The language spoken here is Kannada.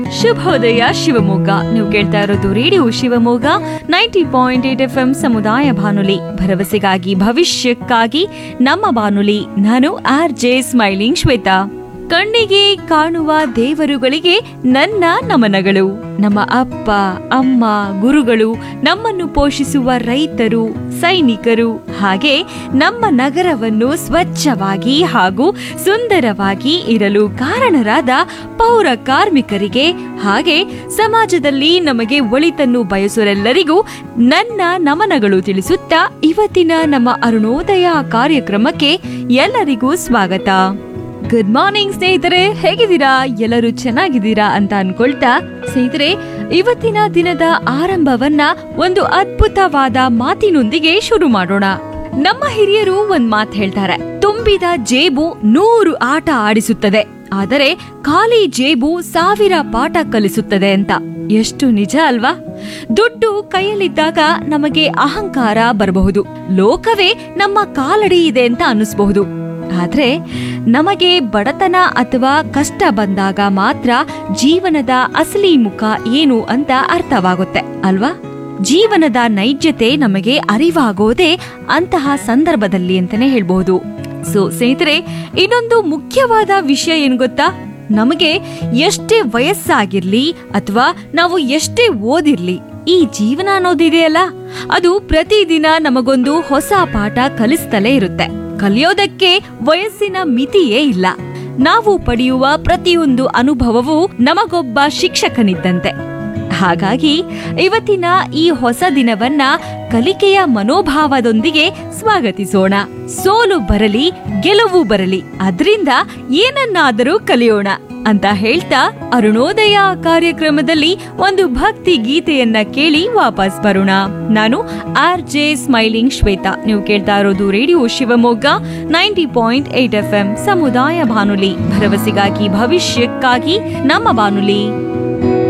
ಶುಭೋದಯ ಶಿವಮೊಗ್ಗ ನೀವು ಕೇಳ್ತಾ ಇರೋದು radio Shivamogga ninety point eight F M ಸಮುದಾಯ ಬಾನುಲಿ ಭರವಸೆಗಾಗಿ ಭವಿಷ್ಯಕ್ಕಾಗಿ ನಮ್ಮ ಬಾನುಲಿ ನಾನು ಆರ್ ಜೆ ಸ್ಮೈಲಿಂಗ್ ಶ್ವೇತಾ ಕಣ್ಣಿಗೆ ಕಾಣುವ ದೇವರುಗಳಿಗೆ ನನ್ನ ನಮನಗಳು ನಮ್ಮ ಅಪ್ಪ ಅಮ್ಮ ಗುರುಗಳು ನಮ್ಮನ್ನು ಪೋಷಿಸುವ ರೈತರು ಸೈನಿಕರು ಹಾಗೆ ನಮ್ಮ ನಗರವನ್ನು ಸ್ವಚ್ಛವಾಗಿ ಹಾಗೂ ಸುಂದರವಾಗಿ ಇರಲು ಕಾರಣರಾದ ಪೌರ ಕಾರ್ಮಿಕರಿಗೆ ಹಾಗೆ ಸಮಾಜದಲ್ಲಿ ನಮಗೆ ಒಳಿತನ್ನು ಬಯಸುವರೆಲ್ಲರಿಗೂ ನನ್ನ ನಮನಗಳು ತಿಳಿಸುತ್ತಾ ಇವತ್ತಿನ ನಮ್ಮ ಅರುಣೋದಯ ಕಾರ್ಯಕ್ರಮಕ್ಕೆ ಎಲ್ಲರಿಗೂ ಸ್ವಾಗತ ಗುಡ್ ಮಾರ್ನಿಂಗ್ ಸ್ನೇಹಿತರೆ ಹೇಗಿದ್ದೀರಾ ಎಲ್ಲರೂ ಚೆನ್ನಾಗಿದ್ದೀರಾ ಅಂತ ಅನ್ಕೊಳ್ತಾ ಸ್ನೇಹಿತರೆ ಇವತ್ತಿನ ದಿನದ ಆರಂಭವನ್ನ ಒಂದು ಅದ್ಭುತವಾದ ಮಾತಿನೊಂದಿಗೆ ಶುರು ಮಾಡೋಣ ನಮ್ಮ ಹಿರಿಯರು ಒಂದ್ ಮಾತು ಹೇಳ್ತಾರೆ ತುಂಬಿದ ಜೇಬು ನೂರು ಆಟ ಆಡಿಸುತ್ತದೆ ಆದರೆ ಖಾಲಿ ಜೇಬು ಸಾವಿರ ಪಾಠ ಕಲಿಸುತ್ತದೆ ಅಂತ ಎಷ್ಟು ನಿಜ ಅಲ್ವಾ ದುಡ್ಡು ಕೈಯಲ್ಲಿದ್ದಾಗ ನಮಗೆ ಅಹಂಕಾರ ಬರಬಹುದು ಲೋಕವೇ ನಮ್ಮ ಕಾಲಡಿ ಇದೆ ಅಂತ ಅನ್ನಿಸ್ಬಹುದು ಆದ್ರೆ ನಮಗೆ ಬಡತನ ಅಥವಾ ಕಷ್ಟ ಬಂದಾಗ ಮಾತ್ರ ಜೀವನದ ಅಸಲಿ ಮುಖ ಏನು ಅಂತ ಅರ್ಥವಾಗುತ್ತೆ ಅಲ್ವಾ ಜೀವನದ ನೈಜತೆ ನಮಗೆ ಅರಿವಾಗೋದೇ ಅಂತಹ ಸಂದರ್ಭದಲ್ಲಿ ಅಂತಾನೆ ಹೇಳ್ಬಹುದು ಸೊ ಸ್ನೇಹಿತರೆ ಇನ್ನೊಂದು ಮುಖ್ಯವಾದ ವಿಷಯ ಏನ್ ಗೊತ್ತಾ ನಮಗೆ ಎಷ್ಟೇ ವಯಸ್ಸಾಗಿರ್ಲಿ ಅಥವಾ ನಾವು ಎಷ್ಟೇ ಓದಿರ್ಲಿ ಈ ಜೀವನ ಅನ್ನೋದಿದೆಯಲ್ಲ ಅದು ಪ್ರತಿದಿನ ನಮಗೊಂದು ಹೊಸ ಪಾಠ ಕಲಿಸ್ತಲೇ ಇರುತ್ತೆ ಕಲಿಯೋದಕ್ಕೆ ವಯಸ್ಸಿನ ಮಿತಿಯೇ ಇಲ್ಲ ನಾವು ಪಡೆಯುವ ಪ್ರತಿಯೊಂದು ಅನುಭವವು ನಮಗೊಬ್ಬ ಶಿಕ್ಷಕನಿದ್ದಂತೆ ಹಾಗಾಗಿ ಇವತ್ತಿನ ಈ ಹೊಸ ದಿನವನ್ನ ಕಲಿಕೆಯ ಮನೋಭಾವದೊಂದಿಗೆ ಸ್ವಾಗತಿಸೋಣ ಸೋಲು ಬರಲಿ ಗೆಲುವು ಬರಲಿ ಅದರಿಂದ ಏನನ್ನಾದರೂ ಕಲಿಯೋಣ ಅಂತ ಹೇಳ್ತಾ ಅರುಣೋದಯ ಕಾರ್ಯಕ್ರಮದಲ್ಲಿ ಒಂದು ಭಕ್ತಿ ಗೀತೆಯನ್ನ ಕೇಳಿ ವಾಪಸ್ ಬರೋಣ ನಾನು ಆರ್ ಜೆ ಸ್ಮೈಲಿಂಗ್ ಶ್ವೇತಾ ನೀವು ಕೇಳ್ತಾ ಇರೋದು radio Shivamogga ninety point eight F M ಸಮುದಾಯ ಬಾನುಲಿ ಭರವಸೆಗಾಗಿ ಭವಿಷ್ಯಕ್ಕಾಗಿ ನಮ್ಮ ಬಾನುಲಿ